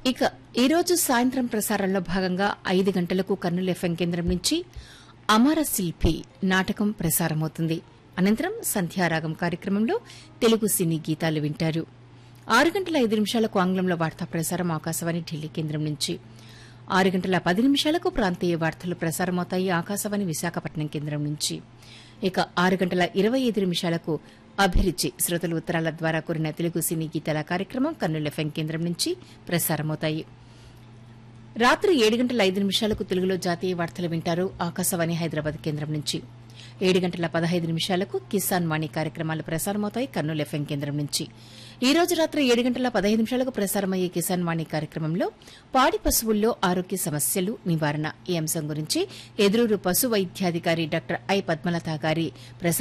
ఇక ఈరోజు సాయంత్రం ప్రసారంలో భాగంగా ఐదు గంటలకు కర్నూలు ఎఫ్ఎం కేంద్రం నుంచి అమర శిల్పి నాటకం ప్రసారమవుతుంది అనంతరం సంధ్యారాగం కార్యక్రమంలో తెలుగు సినీ గీతాలు వింటారు ఆరు గంటల ఐదు నిమిషాలకు ఆంగ్లంలో వార్తా ప్రసారం ఆకాశవాణి ఢిల్లీ కేంద్రం నుంచి ఆరు గంటల పది నిమిషాలకు ప్రాంతీయ వార్తలు ప్రసారమవుతాయి ఆకాశవాణి విశాఖపట్నం కేంద్రం నుంచి ఇక ఆరు గంటల ఇరవై ఐదు నిమిషాలకు అభిరుచి శ్రోతలు ఉత్తరాల ద్వారా కూరిన తెలుగు సినీ గీతాల కార్యక్రమం కర్నూలు ఎఫ్ఎం కేంద్రం నుంచి ప్రసారమవుతాయి రాత్రి ఏడు గంటల ఐదు నిమిషాలకు తెలుగులో జాతీయ వార్తలు వింటారు ఆకాశవాణి హైదరాబాద్ కేంద్రం నుంచి ఏడు గంటల పదహైదు నిమిషాలకు కిసాన్ వాణి కార్యక్రమాలు ప్రసారమవుతాయి కర్నూలు ఎఫ్ఎం కేంద్రం నుంచి ఈ రోజు రాత్రి ఏడు గంటల పదహైదు నిమిషాలకు ప్రసారమయ్యే కిసాన్ వాణి కార్యక్రమంలో పాడి పశువుల్లో ఆరోగ్య సమస్యలు నివారణ ఈ అంశం గురించి ఎదురూరు పశు వైద్యాధికారి డాక్టర్ ఐ పద్మలత గారి ప్రసంగం